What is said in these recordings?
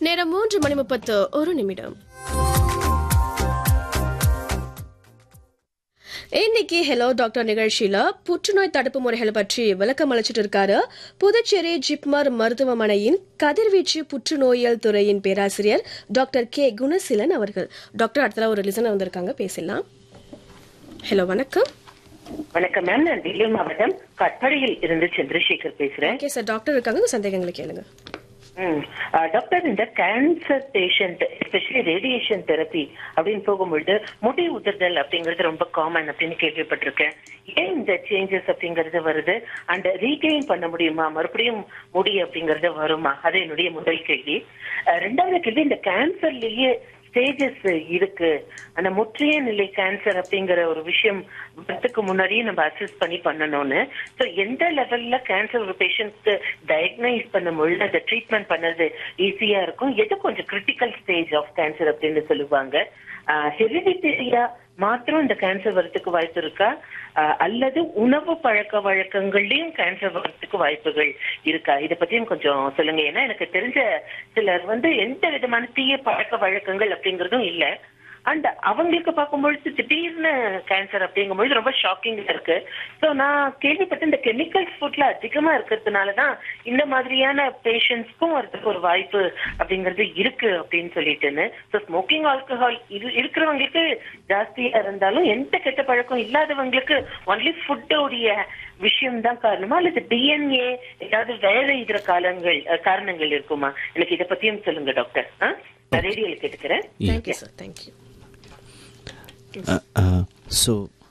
நேரம் மூன்று மணி முப்பத்து ஒரு நிமிடம் இன்னைக்கு ஹலோ டாக்டர் நிகழ்ச்சியில புற்றுநோய் தடுப்பு முறைகளை பற்றி விளக்கம் அளிச்சிட்டு இருக்காரு புதுச்சேரி ஜிப்மர் மருத்துவமனையின் கதிர்வீச்சு புற்றுநோயியல் துறையின் பேராசிரியர் டாக்டர் கே குணசீலன் அவர்கள் டாக்டர் அடுத்தல ஒரு லிசனர் வந்திருக்காங்க பேசலாம் ஹலோ வணக்கம் வணக்கம் மேம் நான் வேலூர் மாவட்டம் கட்படியில் இருந்து சந்திரசேகர் பேசுறேன் ஓகே சார் டாக்டர் இருக்காங்க உங்க சந்தேகங்களை கேளுங்க ம். ஆ, டாக்டர் இந்த cancer patient especially radiation therapy அப்படின்னு போகும்பொழுது முடி உதிர்தல் அப்படிங்கிறது ரொம்ப காமன் அப்படின்னு கேள்விப்பட்டிருக்கேன் ஏன் இந்த சேஞ்சஸ் அப்படிங்கிறது வருது அண்ட் ரீகெயின் பண்ண முடியுமா மறுபடியும் முடி அப்படிங்கறது வருமா அது என்னுடைய முதல் கேள்வி ஆ, ரெண்டாவது கேள்வி இந்த கேன்சர்லயே ஸ்டேஜஸ் இருக்கு அந்த முற்றிய நிலை கேன்சர் அப்படிங்கிற ஒரு விஷயம் வரதுக்கு முன்னாடியே நம்ம அசஸ் பண்ணி பண்ணணும்னு ஸோ எந்த லெவல்ல கேன்சர் ஒரு பேஷண்ட்க்கு டயக்னைஸ் பண்ணும் பொழுது அந்த ட்ரீட்மெண்ட் பண்ணது ஈஸியா இருக்கும் எது கொஞ்சம் கிரிட்டிக்கல் ஸ்டேஜ் ஆஃப் கேன்சர் அப்படின்னு சொல்லுவாங்க ஹெரிடிட்டரியா மாத்திரம் இந்த கேன்சர் வரதுக்கு வாய்ப்பு இருக்கா ஆஹ் அல்லது உணவு பழக்க வழக்கங்கள்லயும் கேன்சர் வரதுக்கு வாய்ப்புகள் இருக்கா இத பத்தியும் கொஞ்சம் சொல்லுங்க ஏன்னா எனக்கு தெரிஞ்ச சிலர் வந்து எந்த விதமான தீய பழக்க வழக்கங்கள் அப்படிங்கறதும் இல்ல அண்ட் அவங்களுக்கு பார்க்கும்பொழுது திடீர்னு கேன்சர் அப்படிங்கும்பொழுது ரொம்ப ஷாக்கிங்கா இருக்கு ஸோ நான் கேள்விப்பட்ட இந்த கெமிக்கல்ஸ் ஃபுட்ல அதிகமா இருக்கிறதுனால தான் இந்த மாதிரியான பேஷண்ட்ஸ்க்கும் வரதுக்கு ஒரு வாய்ப்பு அப்படிங்கிறது இருக்கு அப்படின்னு சொல்லிட்டுன்னு ஸோ ஸ்மோக்கிங் ஆல்கஹால் இது இருக்கிறவங்களுக்கு ஜாஸ்தியா இருந்தாலும் எந்த கெட்ட பழக்கம் இல்லாதவங்களுக்கு ஒன்லி ஃபுட்டோடைய விஷயம் தான் காரணமா அல்லது டிஎன்ஏ ஏதாவது வேற இதர காலங்கள் அஹ், காரணங்கள் இருக்குமா எனக்கு இதை பத்தியும் சொல்லுங்க டாக்டர் ஆ? நான் ரேடியோல கேட்டுக்கிறேன் தேங்க்யூ சார் தேங்க்யூ ஸோ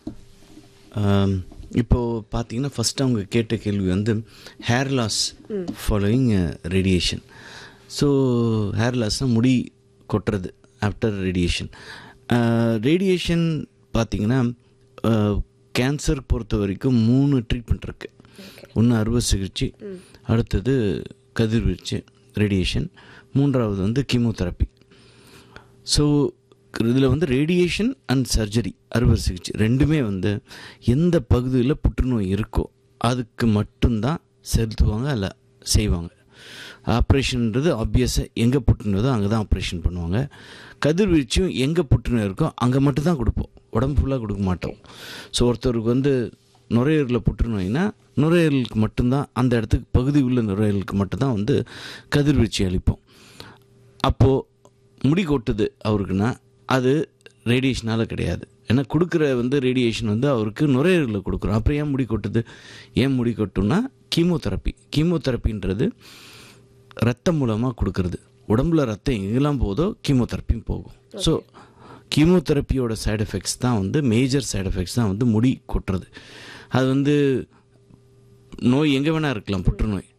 இப்போது பார்த்தீங்கன்னா ஃபஸ்ட் அவங்க கேட்ட கேள்வி வந்து hair loss following radiation so hair லாஸ்னால் முடி கொட்டுறது ஆஃப்டர் ரேடியேஷன் ரேடியேஷன் பார்த்தீங்கன்னா கேன்சர் பொறுத்த வரைக்கும் மூணு ட்ரீட்மெண்ட் இருக்குது ஒன்று அறுவை சிகிச்சை அடுத்தது கதிர்வீச்சு ரேடியேஷன் மூன்றாவது வந்து கீமோதெரப்பி ஸோ இதில் வந்து ரேடியேஷன் அண்ட் சர்ஜரி அறுவை சிகிச்சை ரெண்டுமே வந்து எந்த பகுதியில் புற்றுநோய் இருக்கோ அதுக்கு மட்டும்தான் செலுத்துவாங்க அல்ல செய்வாங்க ஆப்ரேஷன்ன்றது ஆப்வியஸாக எங்கே புற்றுநோயோ அங்கே தான் ஆப்ரேஷன் பண்ணுவாங்க கதிர்வீச்சும் எங்கே புற்றுநோய் இருக்கோ அங்கே மட்டும்தான் கொடுப்போம் உடம்பு ஃபுல்லாக கொடுக்க மாட்டோம் ஸோ ஒருத்தருக்கு வந்து நுரையீரலில் புற்றுநோய்னா நுரையீரலுக்கு மட்டும்தான் அந்த இடத்துக்கு பகுதி உள்ள நுரையீரலுக்கு மட்டும்தான் வந்து கதிர்வீச்சு அளிப்போம் அப்போது முடி கொட்டுது அவருக்குன்னா அது ரேடியேஷனால் கிடையாது ஏன்னா கொடுக்குற வந்து ரேடியேஷன் வந்து அவருக்கு நுரையீரலில் கொடுக்குறோம் அப்புறம் ஏன் முடி கொட்டுது ஏன் முடி கொட்டும்னா கீமோதெரப்பி கீமோதெரப்பின்றது ரத்தம் மூலமாக கொடுக்கறது உடம்புல ரத்தம் எங்கெல்லாம் போதோ கீமோதெரப்பியும் போகும் ஸோ கீமோதெரப்பியோட சைடு எஃபெக்ட்ஸ் தான் வந்து மேஜர் சைடு எஃபெக்ட்ஸ் தான் வந்து முடி கொட்டுறது அது வந்து நோய் எங்கே வேணால் இருக்கலாம் புற்றுநோய்